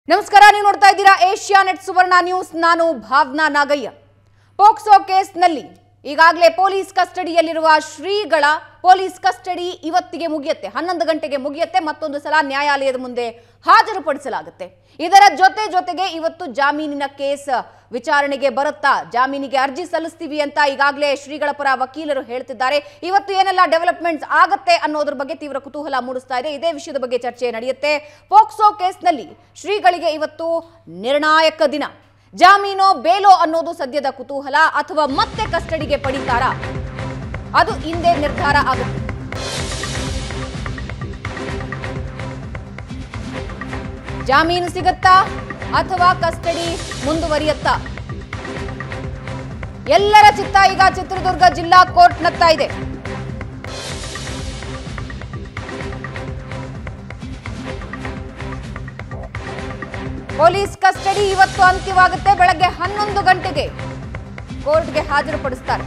ನಮಸ್ಕಾರ ನೀವು ನೋಡ್ತಾ ಇದ್ದೀರಾ ಏಷ್ಯಾ ನೆಟ್ ಸುವರ್ಣ ನ್ಯೂಸ್ ನಾನು ಭಾವನಾ ನಾಗಯ್ಯ ಪೋಕ್ಸೋ ಕೇಸ್ನಲ್ಲಿ ಈಗಾಗಲೇ ಪೊಲೀಸ್ ಕಸ್ಟಡಿಯಲ್ಲಿರುವ ಶ್ರೀಗಳ ಪೊಲೀಸ್ ಕಸ್ಟಡಿ ಇವತ್ತಿಗೆ ಮುಗಿಯುತ್ತೆ ಹನ್ನೊಂದು ಗಂಟೆಗೆ ಮುಗಿಯುತ್ತೆ ಮತ್ತೊಂದು ಸಲ ನ್ಯಾಯಾಲಯದ ಮುಂದೆ ಹಾಜರುಪಡಿಸಲಾಗುತ್ತೆ ಇದರ ಜೊತೆ ಜೊತೆಗೆ ಇವತ್ತು ಜಾಮೀನಿನ ಕೇಸ್ ವಿಚಾರಣೆಗೆ ಬರುತ್ತಾ ಜಾಮೀನಿಗೆ ಅರ್ಜಿ ಸಲ್ಲಿಸ್ತೀವಿ ಅಂತ ಈಗಾಗಲೇ ಶ್ರೀಗಳ ಪರ ವಕೀಲರು ಹೇಳ್ತಿದ್ದಾರೆ ಇವತ್ತು ಏನೆಲ್ಲ ಡೆವಲಪ್ಮೆಂಟ್ಸ್ ಆಗತ್ತೆ ಅನ್ನೋದ್ರ ಬಗ್ಗೆ ತೀವ್ರ ಕುತೂಹಲ ಮೂಡಿಸ್ತಾ ಇದೆ ಇದೇ ವಿಷಯದ ಬಗ್ಗೆ ಚರ್ಚೆ ನಡೆಯುತ್ತೆ ಪೋಕ್ಸೋ ಕೇಸ್ನಲ್ಲಿ ಶ್ರೀಗಳಿಗೆ ಇವತ್ತು ನಿರ್ಣಾಯಕ ದಿನ ಜಾಮೀನೋ ಬೇಲೋ ಅನ್ನೋದು ಸದ್ಯದ ಕುತೂಹಲ ಅಥವಾ ಮತ್ತೆ ಕಸ್ಟಡಿಗೆ ಪಡಿತಾರಾ ಅದು ಹಿಂದೆ ನಿರ್ಧಾರ ಆಗುತ್ತೆ ಜಾಮೀನು ಸಿಗತ್ತಾ ಅಥವಾ ಕಸ್ಟಡಿ ಮುಂದುವರಿಯತ್ತಾ ಎಲ್ಲರ ಚಿತ್ತ ಈಗ ಚಿತ್ರದುರ್ಗ ಜಿಲ್ಲಾ ಕೋರ್ಟ್ನತ್ತ ಇದೆ ಪೊಲೀಸ್ ಕಸ್ಟಡಿ ಇವತ್ತು ಅಂತ್ಯವಾಗುತ್ತೆ ಬೆಳಗ್ಗೆ ಹನ್ನೊಂದು ಗಂಟೆಗೆ ಕೋರ್ಟ್ಗೆ ಹಾಜರುಪಡಿಸ್ತಾರೆ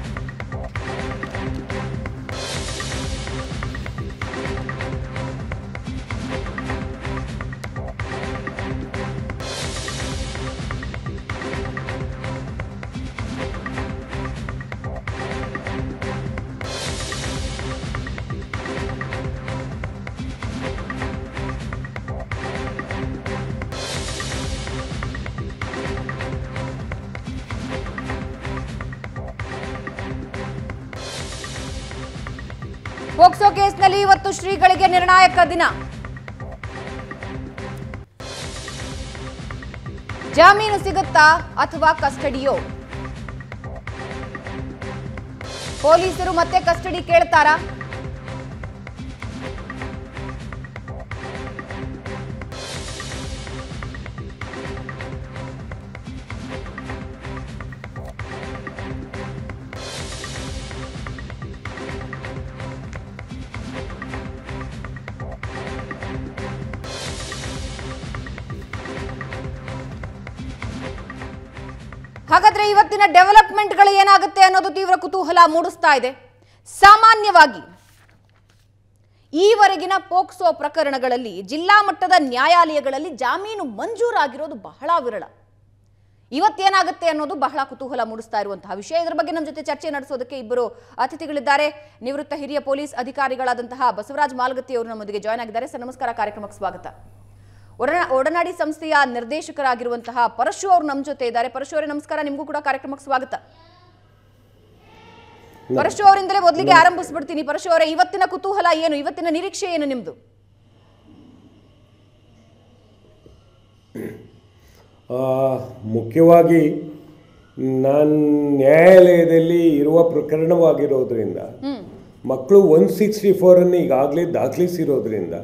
ಪೋಕ್ಸೋ ಕೇಸ್ನಲ್ಲಿ ಇವತ್ತು ಶ್ರೀಗಳಿಗೆ ನಿರ್ಣಾಯಕ ದಿನ ಜಾಮೀನು ಸಿಗುತ್ತಾ ಅಥವಾ ಕಸ್ಟಡಿಯೋ ಪೊಲೀಸರು ಮತ್ತೆ ಕಸ್ಟಡಿ ಕೇಳ್ತಾರಾ ಹಾಗಾದ್ರೆ ಇವತ್ತಿನ ಡೆವಲಪ್ಮೆಂಟ್ಗಳು ಏನಾಗುತ್ತೆ ಅನ್ನೋದು ತೀವ್ರ ಕುತೂಹಲ ಮೂಡಿಸ್ತಾ ಇದೆ ಸಾಮಾನ್ಯವಾಗಿ ಈವರೆಗಿನ ಪೋಕ್ಸೋ ಪ್ರಕರಣಗಳಲ್ಲಿ ಜಿಲ್ಲಾ ಮಟ್ಟದ ನ್ಯಾಯಾಲಯಗಳಲ್ಲಿ ಜಾಮೀನು ಮಂಜೂರಾಗಿರೋದು ಬಹಳ ವಿರಳ ಇವತ್ತೇನಾಗುತ್ತೆ ಅನ್ನೋದು ಬಹಳ ಕುತೂಹಲ ಮೂಡಿಸ್ತಾ ಇರುವಂತಹ ವಿಷಯ ಇದರ ಬಗ್ಗೆ ನಮ್ಮ ಜೊತೆ ಚರ್ಚೆ ನಡೆಸೋದಕ್ಕೆ ಇಬ್ಬರು ಅತಿಥಿಗಳಿದ್ದಾರೆ ನಿವೃತ್ತ ಹಿರಿಯ ಪೊಲೀಸ್ ಅಧಿಕಾರಿಗಳಾದಂತಹ ಬಸವರಾಜ್ ಮಾಲ್ಗತ್ತಿ ಅವರು ನಮ್ಮೊಂದಿಗೆ ಜಾಯ್ನ್ ಆಗಿದ್ದಾರೆ ಸರ್ ನಮಸ್ಕಾರ ಕಾರ್ಯಕ್ರಮಕ್ಕೆ ಸ್ವಾಗತ ಒಡನ ಒಡನಾಡಿ ಸಂಸ್ಥೆಯ ನಿರ್ದೇಶಕರಾಗಿರುವಂತಹ ಪರಶು ಅವರು ನಮ್ಮ ಜೊತೆ ಇದ್ದಾರೆ ಪರಶು ಅವರೇ ನಮಸ್ಕಾರ ನಿಮಗೂ ಕೂಡ ಕಾರ್ಯಕ್ರಮಕ್ಕೆ ಸ್ವಾಗತ ಪರಶು ಅವರಿಂದಲೇ ಮೊದಲಿಗೆ ಆರಂಭಿಸ್ಬಿಡ್ತೀನಿ ಪರಶು ಅವರೇ ಇವತ್ತಿನ ಕುತೂಹಲ ಏನು ಇವತ್ತಿನ ನಿರೀಕ್ಷೆ ಏನು ನಿಮ್ದು ಆ, ಮುಖ್ಯವಾಗಿ ನಾನು ನ್ಯಾಯಾಲಯದಲ್ಲಿ ಇರುವ ಪ್ರಕರಣವಾಗಿರೋದ್ರಿಂದ ಮಕ್ಕಳು ಒನ್ ಸಿಕ್ಸ್ಟಿ ಫೋರನ್ನು ಈಗಾಗಲೇ ದಾಖಲಿಸಿರೋದ್ರಿಂದ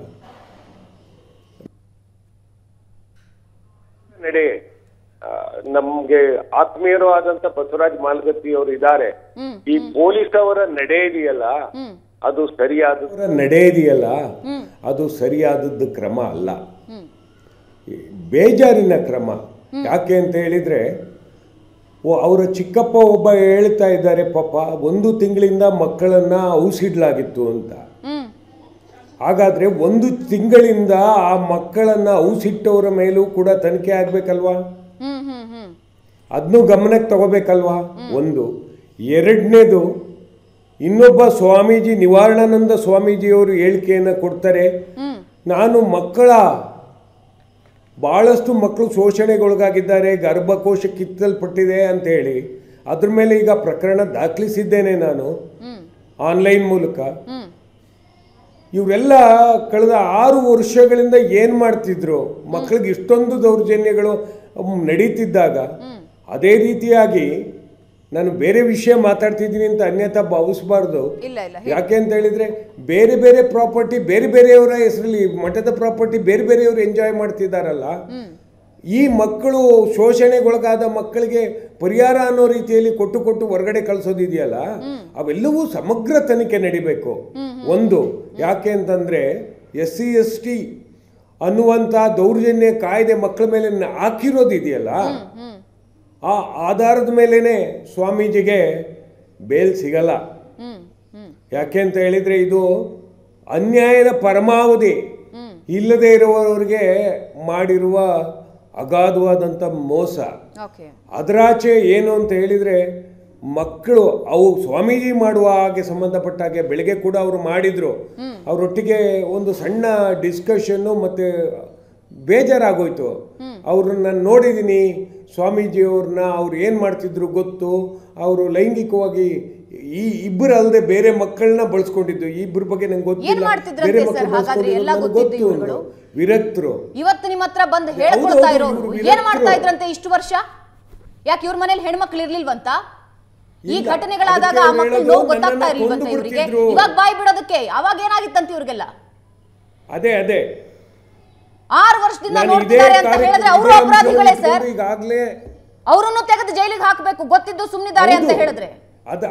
ನಡೆ ಆ, ನಮ್ಗೆ ಆತ್ಮೀಯರು ಆದಂತ ಬಸವರಾಜ್ ಮಾಲ್ಗತ್ತಿ ಅವರು ಇದ್ದಾರೆ ಹ್ಮ್ ಈ ಪೊಲೀಸ್ ಅವರ ನಡೆ ಇದೆಯಲ್ಲ ಹ್ಮ್ ಅದು ಸರಿಯಾದ ನಡೆ ಇದೆಯಲ್ಲ ಅದು ಸರಿಯಾದದ್ದು ಕ್ರಮ ಅಲ್ಲ ಹ್ಮ್ ಬೇಜಾರಿನ ಕ್ರಮ ಯಾಕೆ ಅಂತ ಹೇಳಿದ್ರೆ ಓ ಅವರ ಚಿಕ್ಕಪ್ಪ ಒಬ್ಬ ಹೇಳ್ತಾ ಇದ್ದಾರೆ ಪಾಪ ಒಂದು ತಿಂಗಳಿಂದ ಮಕ್ಕಳನ್ನ ಔಸಿಡ್ಲಾಗಿತ್ತು ಅಂತ ಹ್ಮ್ ಹಾಗಾದ್ರೆ ಒಂದು ತಿಂಗಳಿಂದ ಆ ಮಕ್ಕಳನ್ನ ಔಸಿಟ್ಟವರ ಮೇಲೂ ಕೂಡ ತನಿಖೆ ಆಗ್ಬೇಕಲ್ವಾ ಹ್ಮ್ ಹ್ಮ್ ಹ್ಮ್ ಅದನ್ನು ಗಮನಕ್ಕೆ ತಗೋಬೇಕಲ್ವಾ ಒಂದು ಎರಡನೇದು ಇನ್ನೊಬ್ಬ ಸ್ವಾಮೀಜಿ ನಿವಾರಣಾನಂದ ಸ್ವಾಮೀಜಿಯವರು ಹೇಳಿಕೆಯನ್ನು ಕೊಡ್ತಾರೆ ಹ್ಮ್ ನಾನು ಮಕ್ಕಳ ಭಾಳಷ್ಟು ಮಕ್ಕಳು ಶೋಷಣೆಗೊಳಗಾಗಿದ್ದಾರೆ ಗರ್ಭಕೋಶ ಕಿತ್ತಲ್ಪಟ್ಟಿದೆ ಅಂತ ಹೇಳಿ ಅದ್ರ ಮೇಲೆ ಈಗ ಪ್ರಕರಣ ದಾಖಲಿಸಿದ್ದೇನೆ ನಾನು ಹ್ಮ್ ಆನ್ಲೈನ್ ಮೂಲಕ ಹ್ಮ್ ಇವರೆಲ್ಲ ಕಳೆದ ಆರು ವರ್ಷಗಳಿಂದ ಏನು ಮಾಡ್ತಿದ್ರು ಮಕ್ಕಳಿಗೆ ಇಷ್ಟೊಂದು ದೌರ್ಜನ್ಯಗಳು ಮ್, ನಡೀತಿದ್ದಾಗ ಅದೇ ರೀತಿಯಾಗಿ ನಾನು ಬೇರೆ ವಿಷಯ ಮಾತಾಡ್ತಿದ್ದೀನಿ ಅಂತ ಅನ್ಯಥಾ ಭಾವಿಸಬಾರ್ದು ಇಲ್ಲ ಇಲ್ಲ ಯಾಕೆ ಅಂತ ಹೇಳಿದ್ರೆ ಬೇರೆ ಬೇರೆ ಪ್ರಾಪರ್ಟಿ ಬೇರೆ ಬೇರೆಯವರ ಹೆಸರಲ್ಲಿ ಮಠದ ಪ್ರಾಪರ್ಟಿ ಬೇರೆ ಬೇರೆಯವರು ಎಂಜಾಯ್ ಮಾಡ್ತಿದ್ದಾರಲ್ಲ ಈ ಮಕ್ಕಳು ಶೋಷಣೆಗೊಳಗಾದ ಮಕ್ಕಳಿಗೆ ಪರಿಹಾರ ಅನ್ನೋ ರೀತಿಯಲ್ಲಿ ಕೊಟ್ಟು ಕೊಟ್ಟು ಹೊರಗಡೆ ಕಳಿಸೋದಿದೆಯಲ್ಲ ಅವೆಲ್ಲವೂ ಸಮಗ್ರ ತನಿಖೆ ನಡಿಬೇಕು ಒಂದು ಯಾಕೆ ಅಂತಂದ್ರೆ ಎಸ್ ಸಿ ಎಸ್ ಟಿ ಅನ್ನುವಂಥ ದೌರ್ಜನ್ಯ ಕಾಯ್ದೆ ಮಕ್ಕಳ ಮೇಲೆ ನ- ಹಾಕಿರೋದಿದೆಯಲ್ಲ ಹ್ಮ್ ಆ ಆಧಾರದ ಮೇಲೇನೆ ಸ್ವಾಮೀಜಿಗೆ ಬೇಲ್ ಸಿಗಲ್ಲ ಹ್ಮ್ ಹ್ಮ್ ಯಾಕೆ ಅಂತ ಹೇಳಿದ್ರೆ ಇದು ಅನ್ಯಾಯದ ಪರಮಾವಧಿ ಹ್ಮ್ ಇಲ್ಲದೆ ಇರುವವರಿಗೆ ಮಾಡಿರುವ ಅಗಾಧವಾದಂಥ ಮೋಸ ಓಕೆ ಅದರಾಚೆ ಏನು ಅಂತ ಹೇಳಿದರೆ ಮಕ್ಕಳು ಅವು ಸ್ವಾಮೀಜಿ ಮಾಡುವ ಹಾಗೆ ಸಂಬಂಧಪಟ್ಟ ಹಾಗೆ ಬೆಳಗ್ಗೆ ಕೂಡ ಅವರು ಮಾಡಿದ್ರು ಅವರೊಟ್ಟಿಗೆ ಒಂದು ಸಣ್ಣ ಡಿಸ್ಕಷನ್ನು ಮತ್ತು ಬೇಜಾರಾಗೋಯ್ತು ಅವ್ರನ್ನ ನಾನು ನೋಡಿದ್ದೀನಿ ಸ್ವಾಮೀಜಿಯವ್ರನ್ನ ಅವ್ರು ಏನು ಮಾಡ್ತಿದ್ರು ಗೊತ್ತು ಅವರು ಲೈಂಗಿಕವಾಗಿ ಈ ಇಬ್ಬರು ಅಲ್ಲದೆ ಬೇರೆ ಮಕ್ಕಳನ್ನ ಬಳಸ್ಕೊಂಡಿದ್ದು ಈ ಇಬ್ಬರ ಬಗ್ಗೆ ನಂಗೆ ಏನ್ ಗೊತ್ತಿಲ್ಲ ಮಾಡ್ತಿದ್ರಂತೆ ಬೇರೆ ಸರ್? ಮಕ್ಕಳು ಹಾಗಾದ್ರೆ ಎಲ್ಲ ಬಳಸ್ಕೊಂಡಿದ್ದು ನನಗೆ ಗೊತ್ತಿದ್ದು ಗೊತ್ತು ಇವ್ರುಗಳು? ಅಂದ್ರು. ವಿರಕ್ತರು ಇವತ್ತು ನಿಮ್ಮ ಹತ್ರ ಬಂದು ಹೇಳ್ಕೊಡ್ತಾ ಹೌದು, ಇರೋರು ಇವ್ರು ಏನ್ ವಿರಕ್ತರು. ಮಾಡ್ತಾ ಇದ್ರಂತೆ ಇಷ್ಟು ವರ್ಷ ಯಾಕೆ ಇವ್ರ ಮನೇಲಿ ಹೆಣ್ಮಕ್ಳು ಇರ್ಲಿಲ್ವಂತ ಈ ಇಲ್ಲ, ಘಟನೆಗಳಾದಾಗ ಆ ಅದಕ್ಕೆ ಮಕ್ಕಳು ಹೇಳೋದು ನೋವು ಗೊತ್ತಾಗ್ತಾ ನನ್ನನ್ನ ಇರ್ಲಿಲ್ವಂತ ಕೊಂದು ಇವರಿಗೆ ಬಿಡ್ತಿದ್ರು. ಇವಾಗ ಬಾಯ್ ಬಿಡೋದಕ್ಕೆ ಅವಾಗ ಏನಾಗಿತ್ತಂತ ಇವ್ರಿಗೆಲ್ಲ ಅದೇ ಅದೇ ಆರು ವರ್ಷದಿಂದ ನಾನು ಇದೇ ನೋಡ್ತಿದ್ದಾರೆ ಅಂತ ಹೇಳಿದ್ರೆ ಅವರು ಅಪರಾಧಿಗಳೇ ಸರ್ ಈಗಾಗಲೇ ಅವರನ್ನು ತೆಗೆದು ಜೈಲಿಗೆ ಹಾಕಬೇಕು ಗೊತ್ತಿದ್ದು ಸುಮ್ಮನಿದ್ದಾರೆ ಅಂತ ಹೇಳಿದ್ರೆ ಅದ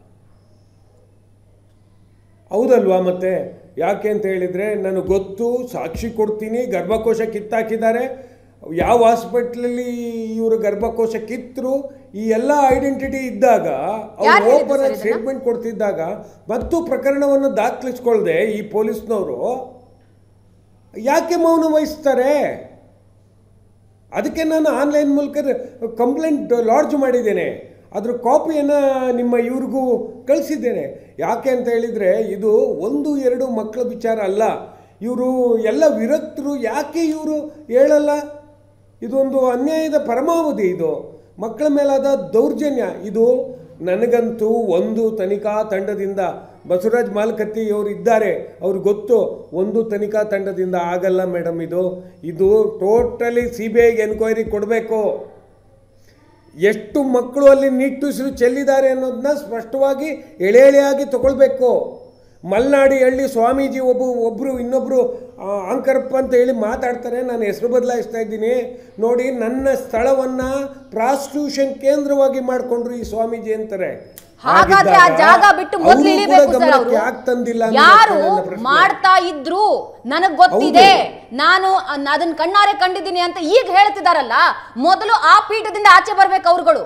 ಹೌದಲ್ವಾ ಮತ್ತೆ ಯಾಕೆ ಅಂತ ಹೇಳಿದ್ರೆ ನನಗೆ ಗೊತ್ತು ಸಾಕ್ಷಿ ಕೊಡ್ತೀನಿ ಗರ್ಭಕೋಶ ಕಿತ್ತಾಕಿದ್ದಾರೆ ಯಾವ ಹಾಸ್ಪಿಟ್ಲಲ್ಲಿ ಇವರು ಗರ್ಭಕೋಶ ಕಿತ್ತರು ಈ ಎಲ್ಲ ಐಡೆಂಟಿಟಿ ಇದ್ದಾಗ ಯಾರು ಅವ್ರು ಹೇಳಿದ್ದು ಓಪನ್ ಸರ್ ಆಗಿ ಇದನ್ನ? ಸ್ಟೇಟ್ಮೆಂಟ್ ಕೊಡ್ತಿದ್ದಾಗ ಮತ್ತು ಪ್ರಕರಣವನ್ನು ದಾಖಲಿಸ್ಕೊಳ್ದೆ ಈ ಪೊಲೀಸ್ನವರು ಯಾಕೆ ಮೌನ ವಹಿಸ್ತಾರೆ ಅದಕ್ಕೆ ನಾನು ಆನ್ಲೈನ್ ಮೂಲಕ ಕಂಪ್ಲೇಂಟ್ ಲಾಡ್ಜ್ ಮಾಡಿದ್ದೇನೆ ಅದ್ರ ಕಾಪಿಯನ್ನು ನಿಮ್ಮ ಇವ್ರಿಗೂ ಕಳಿಸಿದ್ದೇನೆ ಯಾಕೆ ಅಂತ ಹೇಳಿದರೆ ಇದು ಒಂದು ಎರಡು ಮಕ್ಕಳ ವಿಚಾರ ಅಲ್ಲ ಇವರು ಎಲ್ಲ ವಿರಕ್ತರು ಯಾಕೆ ಇವರು ಹೇಳಲ್ಲ ಇದೊಂದು ಅನ್ಯಾಯದ ಪರಮಾವಧಿ ಇದು ಮಕ್ಕಳ ಮೇಲಾದ ದೌರ್ಜನ್ಯ ಇದು ನನಗಂತೂ ಒಂದು ತನಿಖಾ ತಂಡದಿಂದ ಬಸವರಾಜ್ ಮಾಲ್ಕತ್ತಿ ಅವರು ಇದ್ದಾರೆ ಅವ್ರಿಗೆ ಗೊತ್ತು ಒಂದು ತನಿಖಾ ತಂಡದಿಂದ ಆಗಲ್ಲ ಮೇಡಮ್ ಇದು ಇದು ಟೋಟಲಿ ಸಿ ಬಿ ಐಗೆ ಎನ್ಕ್ವೈರಿ ಕೊಡಬೇಕು ಎಷ್ಟು ಮಕ್ಕಳು ಅಲ್ಲಿ ನಿಟ್ಟುಸಿರು ಚೆಲ್ಲಿದ್ದಾರೆ ಅನ್ನೋದನ್ನ ಸ್ಪಷ್ಟವಾಗಿ ಎಳೆ ಎಳೆಯಾಗಿ ತಗೊಳ್ಬೇಕು ಮಲ್ನಾಡಿ ಹಳ್ಳಿ ಸ್ವಾಮೀಜಿ ಒಬ್ಬ ಒಬ್ಬರು ಇನ್ನೊಬ್ಬರು ಅಂಕರಪ್ಪ ಅಂತ ಹೇಳಿ ಮಾತಾಡ್ತಾರೆ ನಾನು ಹೆಸರು ಬದಲಾಯಿಸ್ತಾ ಇದ್ದೀನಿ ನೋಡಿ ನನ್ನ ಸ್ಥಳವನ್ನು ಪ್ರಾಸ್ಟಿಟ್ಯೂಷನ್ ಕೇಂದ್ರವಾಗಿ ಮಾಡಿಕೊಂಡ್ರು ಈ ಸ್ವಾಮೀಜಿ ಅಂತಾರೆ ಹಾಗಾದ್ರೆ ಆ ಹಾಗಿದ್ದಾಗ ಜಾಗ ಬಿಟ್ಟು ಮೊದಲು ಅವ್ರು ಕೂಡ ಇಳಿಬೇಕು ಸರ್ ಗಮನಕ್ಕೆ ಅವರು ಯಾಕ್ ತಂದಿಲ್ಲ ಅನ್ನೋದು ಯಾರು ನನ್ನ ಪ್ರಶ್ನೆ. ಮಾಡ್ತಾ ಇದ್ರು ನನಗ್ ಗೊತ್ತಿದೆ ನಾನು ಅನ್- ಅದನ್ನ ಕಣ್ಣಾರೆ ಕಂಡಿದ್ದೀನಿ ಅಂತ ಈಗ ಹೇಳ್ತಿದಾರಲ್ಲ ಮೊದಲು ಆ ಪೀಠದಿಂದ ಆಚೆ ಬರ್ಬೇಕು ಅವ್ರುಗಳು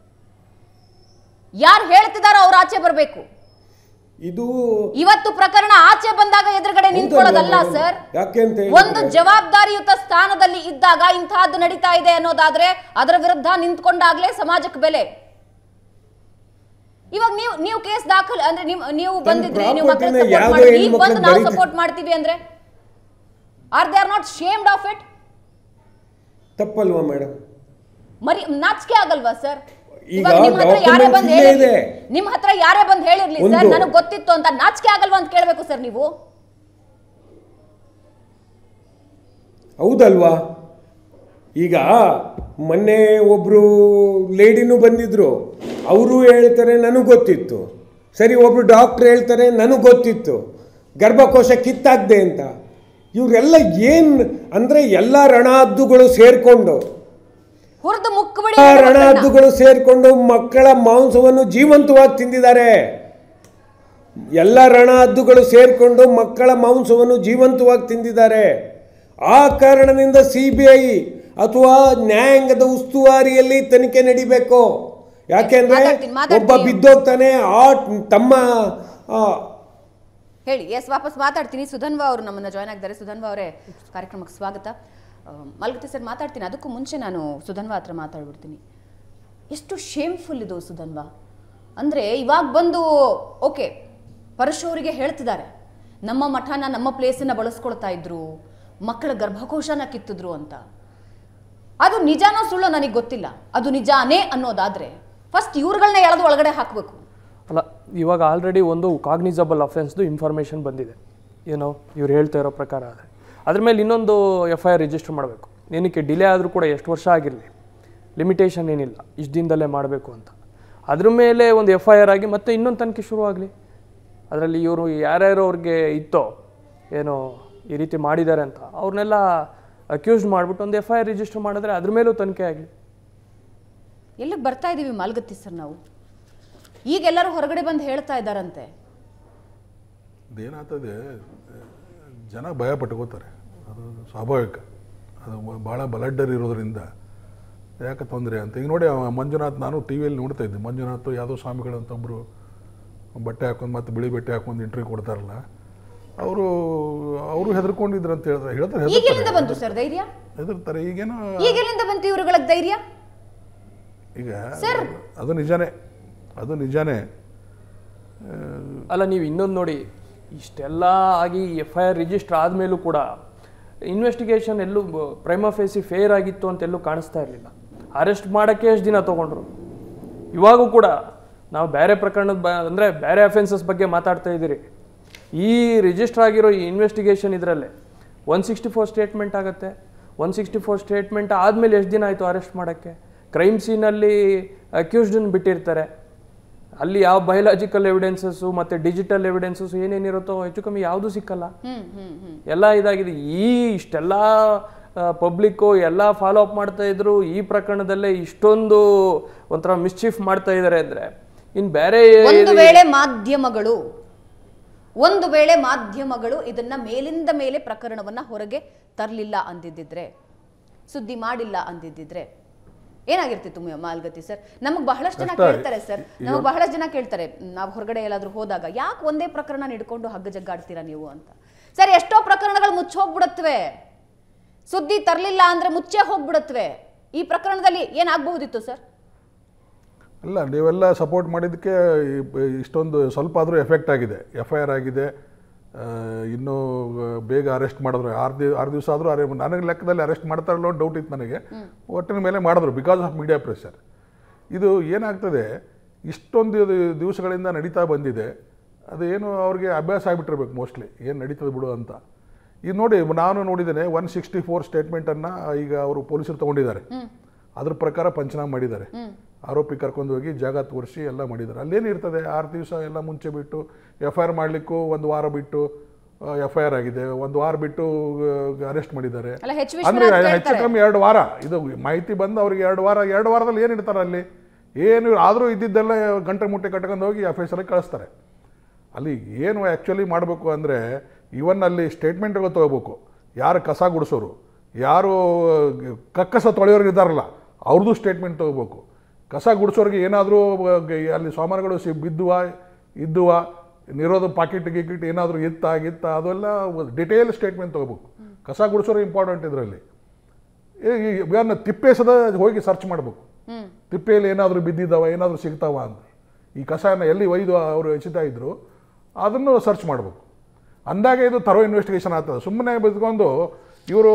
ಯಾರು ಹೇಳ್ತಿದಾರೋ ಅವ್ರು ಆಚೆ ಬರ್ಬೇಕು ಇದು ಇವತ್ತು ಪ್ರಕರಣ ಆಚೆ ಬಂದಾಗ ಎದುರುಗಡೆ ನಿಂತ್ಕೊಳ್ಳೋದಲ್ಲ ಮೇಡಮ್. ಸರ್ ಯಾಕೆ ಅಂತ ಒಂದು ಹೇಳಿದ್ರೆ ಜವಾಬ್ದಾರಿಯುತ ಸ್ಥಾನದಲ್ಲಿ ಇದ್ದಾಗ ಇಂತಹದ್ದು ನಡೀತಾ ಇದೆ ಅನ್ನೋದಾದ್ರೆ ಅದರ ವಿರುದ್ಧ ನಿಂತ್ಕೊಂಡಾಗ್ಲೇ ಸಮಾಜಕ್ಕೆ ಬೆಲೆ ಇವಾಗ ನೀವು ನೀವು ಕೇಸ್ ದಾಖಲೆ ಅಂದ್ರೆ ನೀವು ನೀವು ತನ್ನ ಬಂದಿದ್ರಿ ನೀವು ಮಕ್ಕಳ property ನ ಸಪೋರ್ಟ್ ಯಾವ್ದೋ ಮಾಡಿದ್ರಿ ಈಗ ಹೆಣ್ಮಕ್ಳು ಬಂದು ನಾವು ಬರೀತಾರೆ. ಸಪೋರ್ಟ್ ಮಾಡ್ತೀವಿ ಅಂದ್ರೆ are they are not shamed of it ತಪ್ಪಲ್ವಾ ಮೇಡಮ್ ಮರಿ ನಾಚಿಕೆ ಆಗಲ್ವಾ ಸರ್ ಈಗ ಇವಾಗ ನಿಮ್ಮ ಹತ್ರ ಯಾರೇ documents ಬಂದು ಇಲ್ಲೇ ಹೇಳಿರ್ಲಿ ಇದೆ. ನಿಮ್ಮ ಹತ್ರ ಯಾರೇ ಬಂದು ಹೇಳಿರ್ಲಿ ಸರ್ ಒಂದು- ನನಗೆ ಗೊತ್ತಿತ್ತು ಅಂತ ನಾಚಿಕೆ ಆಗಲ್ವಾ ಅಂತ ಕೇಳಬೇಕು ಸರ್ ನೀವು ಹೌದಲ್ವಾ ಈಗ ಮೊನ್ನೆ ಒಬ್ಬರು ಲೇಡಿನೂ ಬಂದಿದ್ರು ಅವರು ಹೇಳ್ತಾರೆ ನನಗೆ ಗೊತ್ತಿತ್ತು ಸರಿ ಒಬ್ರು ಡಾಕ್ಟ್ರ್ ಹೇಳ್ತಾರೆ ನನಗೆ ಗೊತ್ತಿತ್ತು ಗರ್ಭಕೋಶ ಕಿತ್ತಾಗ್ದೆ ಅಂತ ಇವರೆಲ್ಲ ಏನು ಅಂದರೆ ಎಲ್ಲ ರಣಹದ್ದುಗಳು ಸೇರಿಕೊಂಡು ಹುರಿದು ಮುಕ್ಕಬಿಡಿ ಆ ನನ್ನ ಮಕ್ಕಳನ್ನ. ರಣಹದ್ದುಗಳು ಸೇರಿಕೊಂಡು ಮಕ್ಕಳ ಮಾಂಸವನ್ನು ಜೀವಂತವಾಗಿ ತಿಂದಿದ್ದಾರೆ ಎಲ್ಲ ರಣಹದ್ದುಗಳು ಸೇರಿಕೊಂಡು ಮಕ್ಕಳ ಮಾಂಸವನ್ನು ಜೀವಂತವಾಗಿ ತಿಂದಿದ್ದಾರೆ ಆ ಕಾರಣದಿಂದ ಸಿ ಬಿ ಐ ಅಥವಾ ನ್ಯಾಯಾಂಗದ ಉಸ್ತುವಾರಿಯಲ್ಲಿ ತನಿಖೆ ನಡಿಬೇಕು ಯಾಕೆಂದ್ರೆ ಮಾತಾಡ್ತೀನಿ, ಮಾತಾಡ್ತೀನಿ. ಒಬ್ಬ ಬಿದ್ದೋಗ್ತಾನೆ ಆ ತಮ್ಮ ಆ, ಹೇಳಿ ಎಸ್ ವಾಪಸ್ ಮಾತಾಡ್ತೀನಿ ಸುಧನ್ವಾ ಅವರು ನಮ್ಮನ್ನ ಜಾಯ್ನ್ ಆಗಿದ್ದಾರೆ ಸುಧನ್ವಾ ಅವರೇ ಕಾರ್ಯಕ್ರಮಕ್ಕೆ ಸ್ವಾಗತ ಆ, ಮಲ್ಗತಿ ಸರ್ ಮಾತಾಡ್ತೀನಿ ಅದಕ್ಕೂ ಮುಂಚೆ ನಾನು ಸುಧನ್ವಾ ಹತ್ರ ಮಾತಾಡ್ಬಿಡ್ತೀನಿ ಎಷ್ಟು ಶೇಮ್ಫುಲ್ ಇದು ಸುಧನ್ವಾ ಅಂದರೆ ಇವಾಗ ಬಂದು ಓಕೆ ಪರಶು ಅವರಿಗೆ ಹೇಳ್ತಿದ್ದಾರೆ ನಮ್ಮ ಮಠನ ನಮ್ಮ ಪ್ಲೇಸನ್ನ ಬಳಸ್ಕೊಳ್ತಾ ಇದ್ರು ಮಕ್ಕಳ ಗರ್ಭಕೋಶನ ಕಿತ್ತಿದ್ರು ಅಂತ ಅದು ನಿಜಾನೋ ಸುಳ್ಳೋ ನನಗೆ ಗೊತ್ತಿಲ್ಲ ಅದು ನಿಜಾನೇ ಅನ್ನೋದಾದ್ರೆ ಫಸ್ಟ್ ಇವ್ರುಗಳನ್ನ ಎಳೆದು ಒಳಗಡೆ ಹಾಕಬೇಕು ಅಲ್ಲ ಇವಾಗ ಆಲ್ರೆಡಿ ಒಂದು ಕಾಗ್ನಿಸಬಲ್ ಅಫೆನ್ಸ್ದು ಇನ್ಫಾರ್ಮೇಷನ್ ಬಂದಿದೆ ಏನೋ ಇವ್ರು ಹೇಳ್ತಾ ಇರೋ ಪ್ರಕಾರ ಆದರೆ ಅದ್ರ ಮೇಲೆ ಇನ್ನೊಂದು ಎಫ್ ಐ ಆರ್ ರಿಜಿಸ್ಟರ್ ಮಾಡಬೇಕು ಏನಕ್ಕೆ ಡಿಲೇ ಆದರೂ ಕೂಡ ಎಷ್ಟು ವರ್ಷ ಆಗಿರಲಿ ಲಿಮಿಟೇಷನ್ ಏನಿಲ್ಲ ಇಷ್ಟು ದಿನದಲ್ಲೇ ಮಾಡಬೇಕು ಅಂತ ಅದ್ರ ಮೇಲೆ ಒಂದು ಎಫ್ ಐ ಆರ್ ಆಗಿ ಮತ್ತೆ ಇನ್ನೊಂದು ತನಿಖೆ ಶುರುವಾಗಲಿ ಅದರಲ್ಲಿ ಇವರು ಯಾರ್ಯಾರು ಅವ್ರಿಗೆ ಇತ್ತೋ ಏನೋ ಈ ರೀತಿ ಮಾಡಿದ್ದಾರೆ ಅಂತ ಅವ್ರನ್ನೆಲ್ಲ ಅಕ್ಯೂಸ್ಡ್ ಮಾಡಿಬಿಟ್ಟು ಒಂದು ಎಫ್ ಐ ಆರ್ ರಿಜಿಸ್ಟರ್ ಮಾಡಿದ್ರೆ ಅದ್ರ ಮೇಲೂ ತನಿಖೆ ಆಗಲಿ ಎಲ್ಲಿಗೆ ಬರ್ತಾ ಇದ್ದೀವಿ ಮಾಲ್ಗತ್ತಿ ಸರ್ ನಾವು ಈಗೆಲ್ಲರೂ ಹೊರಗಡೆ ಬಂದು ಹೇಳ್ತಾ ಇದ್ದಾರಂತೆ ಅದೇನಾಗ್ತದೆ ಜನ ಭಯ ಪಟ್ಕೋತಾರೆ ಅದು ಸ್ವಾಭಾವಿಕ ಅದು ಭಾಳ ಬಲಡ್ಡರ್ ಇರೋದ್ರಿಂದ ಯಾಕೆ ತೊಂದರೆ ಅಂತ ಈಗ ನೋಡಿ ಅವ ಮಂಜುನಾಥ್ ನಾನು ಟಿ ವಿಯಲ್ಲಿ ನೋಡ್ತಾ ಇದ್ದೆ ಮಂಜುನಾಥ್ ಯಾವುದೋ ಸ್ವಾಮಿಗಳು ಅಂತ ಒಬ್ಬರು ಬಟ್ಟೆ ಹಾಕೊಂಡು ಮತ್ತು ಬಿಳಿ ಬಟ್ಟೆ ಹಾಕೊಂಡು ಇಂಟರ್ವ್ಯೂ ಕೊಡ್ತಾರಲ್ಲ ಅವರು ಅವರು ಹೆದರ್ಕೊಂಡಿದ್ರು ಅಂತ ಹೇಳಿದ್ರೆ ಹೇಳ್ತಾರೆ ಈಗೆಲ್ಲಿಂದ ಹೆದರ್ತಾರೆ ಬಂತು ಸರ್ ಧೈರ್ಯ ಹೆದರ್ತಾರೆ ಈಗೇನೋ ಈಗೆಲ್ಲಿಂದ ಬಂತು ಇವ್ರುಗಳ ಧೈರ್ಯ ಈಗ ಸರ್. ಅದು ನಿಜಾನೇ ಅದು ನಿಜಾನೇ ಅಲ್ಲ ನೀವು ಇನ್ನೊಂದು ನೋಡಿ ಇಷ್ಟೆಲ್ಲ ಆಗಿ ಎಫ್ ಐ ಆರ್ ರಿಜಿಸ್ಟರ್ ಆದಮೇಲೂ ಕೂಡ ಇನ್ವೆಸ್ಟಿಗೇಷನ್ ಎಲ್ಲೂ ಪ್ರೈಮ ಫೇಸಿ ಫೇರ್ ಆಗಿತ್ತು ಅಂತ ಎಲ್ಲೂ ಕಾಣಿಸ್ತಾ ಇರಲಿಲ್ಲ ಅರೆಸ್ಟ್ ಮಾಡೋಕ್ಕೆ ಎಷ್ಟು ದಿನ ತೊಗೊಂಡ್ರು ಇವಾಗೂ ಕೂಡ ನಾವು ಬೇರೆ ಪ್ರಕರಣದ ಬ ಅಂದರೆ ಬೇರೆ ಅಫೆನ್ಸಸ್ ಬಗ್ಗೆ ಮಾತಾಡ್ತಾ ಇದ್ದೀರಿ ಈ ರಿಜಿಸ್ಟರ್ ಆಗಿರೋ ಈ ಇನ್ವೆಸ್ಟಿಗೇಷನ್ ಇದರಲ್ಲೇ ಒನ್ ಸಿಕ್ಸ್ಟಿ ಫೋರ್ ಸ್ಟೇಟ್ಮೆಂಟ್ ಆಗುತ್ತೆ ಒನ್ ಸಿಕ್ಸ್ಟಿ ಫೋರ್ ಸ್ಟೇಟ್ಮೆಂಟ್ ಆದಮೇಲೆ ಎಷ್ಟು ದಿನ ಆಯಿತು ಅರೆಸ್ಟ್ ಮಾಡೋಕ್ಕೆ ಕ್ರೈಮ್ ಸೀನಲ್ಲಿ ಅಕ್ಯೂಸ್ಡನ್ನು ಬಿಟ್ಟಿರ್ತಾರೆ ಅಲ್ಲಿ ಯಾವ ಬಯೋಲಾಜಿಕಲ್ ಎವಿಡೆನ್ಸಸ್ಸು ಮತ್ತು ಡಿಜಿಟಲ್ ಎವಿಡೆನ್ಸಸ್ ಏನೇನಿರುತ್ತೋ ಹೆಚ್ಚು ಕಮ್ಮಿ ಯಾವುದೂ ಸಿಕ್ಕಲ್ಲ ಹ್ಮ್ ಹ್ಮ್ ಹ್ಮ್ ಎಲ್ಲ ಇದಾಗಿದೆ ಈ ಇಷ್ಟೆಲ್ಲ ಪಬ್ಲಿಕ್ಕು ಎಲ್ಲ ಫಾಲೋ ಅಪ್ ಮಾಡ್ತಾ ಇದ್ರು ಈ ಪ್ರಕರಣದಲ್ಲೇ ಇಷ್ಟೊಂದು ಒಂಥರ ಮಿಸ್ಚೀಫ್ ಮಾಡ್ತಾ ಇದ್ದಾರೆ ಅಂದರೆ ಇನ್ನು ಬೇರೆ ಒಂದು ವೇಳೆ ಮಾಧ್ಯಮಗಳು ಒಂದು ವೇಳೆ ಮಾಧ್ಯಮಗಳು ಇದನ್ನ ಮೇಲಿಂದ ಮೇಲೆ ಪ್ರಕರಣವನ್ನ ಹೊರಗೆ ತರಲಿಲ್ಲ ಅಂದಿದ್ದಿದ್ರೆ ಸುದ್ದಿ ಮಾಡಿಲ್ಲ ಅಂದಿದ್ದಿದ್ರೆ ಏನಾಗಿರ್ತಿತ್ತು ಮ- ಮಾಲ್ಗತಿ ಸರ್ ನಮಗ್ ಬಹಳಷ್ಟು ಜನ ಕಷ್ಟ. ಕೇಳ್ತಾರೆ ಸರ್ ನಮಗ್ ಬಹಳಷ್ಟು ಜನ ಕೇಳ್ತಾರೆ ನಾವು ಹೊರಗಡೆ ಎಲ್ಲಾದ್ರೂ ಹೋದಾಗ ಯಾಕೆ ಒಂದೇ ಪ್ರಕರಣ ಹಿಡ್ಕೊಂಡು ಹಗ್ಗ ಜಗ್ಗಾಡ್ತೀರಾ ನೀವು ಅಂತ ಸರ್ ಎಷ್ಟೋ ಪ್ರಕರಣಗಳು ಮುಚ್ಚಿ ಹೋಗ್ಬಿಡತ್ವೆ ಸುದ್ದಿ ತರಲಿಲ್ಲ ಅಂದ್ರೆ ಮುಚ್ಚೆ ಹೋಗ್ಬಿಡತ್ವೆ ಈ ಪ್ರಕರಣದಲ್ಲಿ ಏನಾಗಬಹುದಿತ್ತು ಸರ್ ಅಲ್ಲ ನೀವೆಲ್ಲ ಸಪೋರ್ಟ್ ಮಾಡಿದ್ದಕ್ಕೆ ಈ- ಇಷ್ಟೊಂದು ಸ್ವಲ್ಪ ಆದರೂ ಎಫೆಕ್ಟ್ ಆಗಿದೆ ಎಫ್ ಐ ಆರ್ ಆಗಿದೆ ಆ, ಇನ್ನೂ ಬೇಗ ಅರೆಸ್ಟ್ ಮಾಡಿದ್ರು ಆರು ದಿವ ಆರು ದಿವಸ ಆದರೂ ಅರೆ ನನಗೆ ಲೆಕ್ಕದಲ್ಲಿ ಅರೆಸ್ಟ್ ಮಾಡ್ತಾರಲ್ಲೋ ಡೌಟ್ ಇತ್ತು ನನಗೆ ಒಟ್ಟಿನ ಮೇಲೆ ಮಾಡಿದ್ರು ಬಿಕಾಸ್ ಆಫ್ ಮೀಡಿಯಾ ಪ್ರೆಷರ್ ಇದು ಏನಾಗ್ತದೆ ಇಷ್ಟೊಂದು ಇದು ದಿವಸಗಳಿಂದ ನಡೀತಾ ಬಂದಿದೆ ಅದು ಏನು ಅವ್ರಿಗೆ ಅಭ್ಯಾಸ ಆಗಿಬಿಟ್ಟಿರ್ಬೇಕು ಮೋಸ್ಟ್ಲಿ ಏನು ನಡೀತದೆ ಬಿಡು ಅಂತ ಇದು ನೋಡಿ ನಾನು ನೋಡಿದ್ದೇನೆ ಒನ್ ಸಿಕ್ಸ್ಟಿ ಫೋರ್ ಸ್ಟೇಟ್ಮೆಂಟನ್ನು ಈಗ ಅವರು ಪೊಲೀಸರು ತೊಗೊಂಡಿದ್ದಾರೆ ಅದ್ರ ಪ್ರಕಾರ ಪಂಚನಾಮ ಮಾಡಿದ್ದಾರೆ ಆರೋಪಿ ಕರ್ಕೊಂಡು ಹೋಗಿ ಜಾಗ ತೋರಿಸಿ ಎಲ್ಲ ಮಾಡಿದ್ದಾರೆ ಅಲ್ಲೇನು ಇರ್ತದೆ ಆರು ದಿವಸ ಎಲ್ಲ ಮುಂಚೆ ಬಿಟ್ಟು ಎಫ್ ಐ ಆರ್ ಮಾಡಲಿಕ್ಕೂ ಒಂದು ವಾರ ಬಿಟ್ಟು ಎಫ್ ಐ ಆರ್ ಆಗಿದೆ ಒಂದು ವಾರ ಬಿಟ್ಟು ಅರೆಸ್ಟ್ ಮಾಡಿದ್ದಾರೆ ಅಲ್ಲ, ಎಚ್. ಅಂದ್ರೆ ವಿಶ್ವನಾಥ್ ಹೆಚ್ಚು ಹೇಳ್ತಾರೆ. ಕಮ್ಮಿ ಎರಡು ವಾರ ಇದು ಮಾಹಿತಿ ಬಂದು ಅವ್ರಿಗೆ ಎರಡು ವಾರ ಎರಡು ವಾರದಲ್ಲಿ ಏನು ಇಡ್ತಾರೆ ಅಲ್ಲಿ ಏನು ಆದರೂ ಇದ್ದಿದ್ದೆಲ್ಲ ಗಂಟೆ ಮುಟ್ಟೆ ಕಟ್ಕೊಂಡು ಹೋಗಿ ಆಫೀಸಲ್ಲಿ ಕಳಿಸ್ತಾರೆ ಅಲ್ಲಿ ಏನು ಆ್ಯಕ್ಚುಲಿ ಮಾಡಬೇಕು ಅಂದರೆ ಇವನ್ ಅಲ್ಲಿ ಸ್ಟೇಟ್ಮೆಂಟ್ಗಳು ತೊಗೋಬೇಕು ಯಾರು ಕಸ ಗುಡಿಸೋರು ಯಾರು ಕಕ್ಕಸ ತೊಳೆಯೋರು ಇದ್ದಾರಲ್ಲ ಅವ್ರದ್ದು ಸ್ಟೇಟ್ಮೆಂಟ್ ತೊಗೋಬೇಕು ಕಸ ಗುಡಿಸೋರಿಗೆ ಏನಾದರೂ ಅಲ್ಲಿ ಸಾಮಾನುಗಳು ಸಿ ಬಿದ್ದುವ ಇದ್ದುವ ನಿರೋಧ ಪಾಕೆಟ್ ಗಿಕೆಟ್ ಏನಾದರೂ ಇತ್ತ ಗಿತ್ತ ಅದೆಲ್ಲ ಡಿಟೇಲ್ ಸ್ಟೇಟ್ಮೆಂಟ್ ತೊಗೋಬೇಕು ಕಸ ಗುಡಿಸೋರು ಇಂಪಾರ್ಟೆಂಟ್ ಇದರಲ್ಲಿ ಇವನ್ನ ತಿಪ್ಪೆ ಸದ ಹೋಗಿ ಸರ್ಚ್ ಮಾಡಬೇಕು ತಿಪ್ಪೆಯಲ್ಲಿ ಏನಾದರೂ ಬಿದ್ದಿದ್ದಾವ ಏನಾದರೂ ಸಿಗ್ತಾವ ಅಂತ ಈ ಕಸನ ಎಲ್ಲಿ ಒಯ್ದು ಅವರು ಎಸಿತಾ ಇದ್ರು ಅದನ್ನು ಸರ್ಚ್ ಮಾಡಬೇಕು ಅಂದಾಗ ಇದು ತರೋ ಇನ್ವೆಸ್ಟಿಗೇಷನ್ ಆಗ್ತದೆ ಸುಮ್ಮನೆ ಬಿದ್ಕೊಂಡು ಇವರು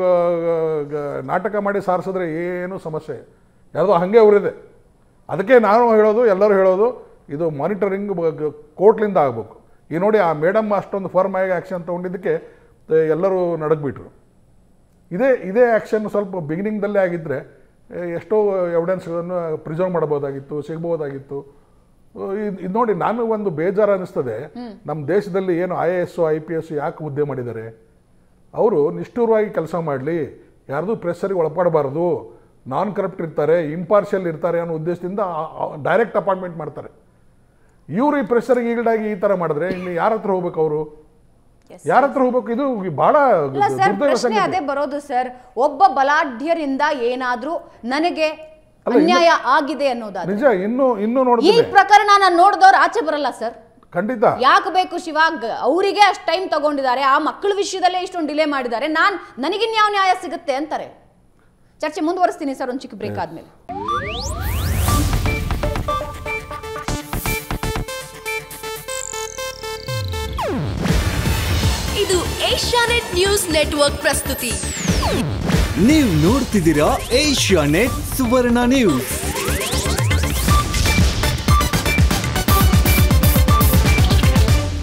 ನಾಟಕ ಮಾಡಿ ಸಾರಿಸಿದ್ರೆ ಏನು ಸಮಸ್ಯೆ ಯಾವುದೋ ಹಾಗೆ ಅವರಿದೆ ಅದಕ್ಕೆ ನಾನು ಹೇಳೋದು ಎಲ್ಲರೂ ಹೇಳೋದು ಇದು ಮಾನಿಟರಿಂಗ್ ಕೋರ್ಟ್ಲಿಂದ ಆಗಬೇಕು ಈ ನೋಡಿ ಆ ಮೇಡಮ್ ಅಷ್ಟೊಂದು ಫರ್ಮ್ ಆಗಿ ಆ್ಯಕ್ಷನ್ ತೊಗೊಂಡಿದ್ದಕ್ಕೆ ಆ, ಎಲ್ಲರೂ ನಡಗ್ಬಿಟ್ರು ಇದೇ ಇದೇ ಆ್ಯಕ್ಷನ್ ಸ್ವಲ್ಪ ಬಿಗಿನಿಂಗ್ದಲ್ಲೇ ಆಗಿದ್ದರೆ ಎಷ್ಟೋ ಎವಿಡೆನ್ಸ್ಗಳನ್ನು ಪ್ರಿಸರ್ವ್ ಮಾಡ್ಬೋದಾಗಿತ್ತು ಸಿಗ್ಬೋದಾಗಿತ್ತು ಇದು ನೋಡಿ ನಾನು ಒಂದು ಬೇಜಾರು ಅನ್ನಿಸ್ತದೆ ನಮ್ಮ ದೇಶದಲ್ಲಿ ಏನು I A S I P S ಯಾಕೆ ಹುದ್ದೆ ಮಾಡಿದ್ದಾರೆ ಅವರು ನಿಷ್ಠುರವಾಗಿ ಕೆಲಸ ಮಾಡಲಿ ಯಾರ್ದು ಪ್ರೆಸ್ಸರಿಗೆ ಒಳಪಡಬಾರ್ದು ನಾನ್ ಕರಪ್ಟ್ ಇರ್ತಾರೆ ಇಂಪಾರ್ಷಿಯಲ್ ಇರ್ತಾರೆ ಅನ್ನೋ ಉದ್ದೇಶದಿಂದ ಡೈರೆಕ್ಟ್ ಅಪಾಯಿಂಟ್ಮೆಂಟ್ ಮಾಡ್ತಾರೆ ಇವರು ಈ ಪ್ರೆಸ್ಸರಿಗೆ ಈಲ್ಡಾಗಿ ಈ ಥರ ಮಾಡಿದ್ರೆ ಇನ್ನು ಯಾರ ಹತ್ರ ಹೋಗ್ಬೇಕು ಅವರು ಯಾರ ಹತ್ರ ಹೋಗ್ಬೇಕು ಇದು ಬಹಳ ಇಲ್ಲ ಸರ್ ದುರ್ದೈವ ಪ್ರಶ್ನೆ ಸಂಗತಿ. ಅದೇ ಬರೋದು ಸರ್ ಒಬ್ಬ ಬಲಾಢ್ಯರಿಂದ ಏನಾದ್ರೂ ನನಗೆ ಅಲ್ಲ, ಇನ್ನು- ಅನ್ಯಾಯ ಆಗಿದೆ ಅನ್ನೋದಾದ್ರೆ ನಿಜ ಇನ್ನು ಇನ್ನೂ ಈ ನೋಡಿದ್ರೆ ಪ್ರಕರಣ ನಾನು ನೋಡಿದವ್ರು ಆಚೆ ಬರಲ್ಲ ಸರ್ ಖಂಡಿತ ಯಾಕೆ ಬೇಕು ಶಿವಾಗ್ ಅವರಿಗೆ ಅಷ್ಟು ಟೈಮ್ ತಗೊಂಡಿದ್ದಾರೆ ಆ ಮಕ್ಕಳ ವಿಷಯದಲ್ಲೇ ಇಷ್ಟೊಂದು ಡಿಲೇ ಮಾಡಿದ್ದಾರೆ ನಾನ್ ನನಗಿನ್ಯಾವ ನ್ಯಾಯ ಸಿಗುತ್ತೆ ಅಂತಾರೆ ಚರ್ಚೆ ಮುಂದುವರಿಸ್ತೀನಿ ಸರ್ ಒಂದು ಚಿಕ್ಕ ಬ್ರೇಕ್ ಆದ್ಮೇಲೆ ಇದು ಏಷ್ಯಾನೆಟ್ ನ್ಯೂಸ್ ನೆಟ್ವರ್ಕ್ ಪ್ರಸ್ತುತಿ ನೀವು ನೋಡ್ತಿದ್ದೀರಾ ಏಷ್ಯಾ ನೆಟ್ ಸುವರ್ಣ ನ್ಯೂಸ್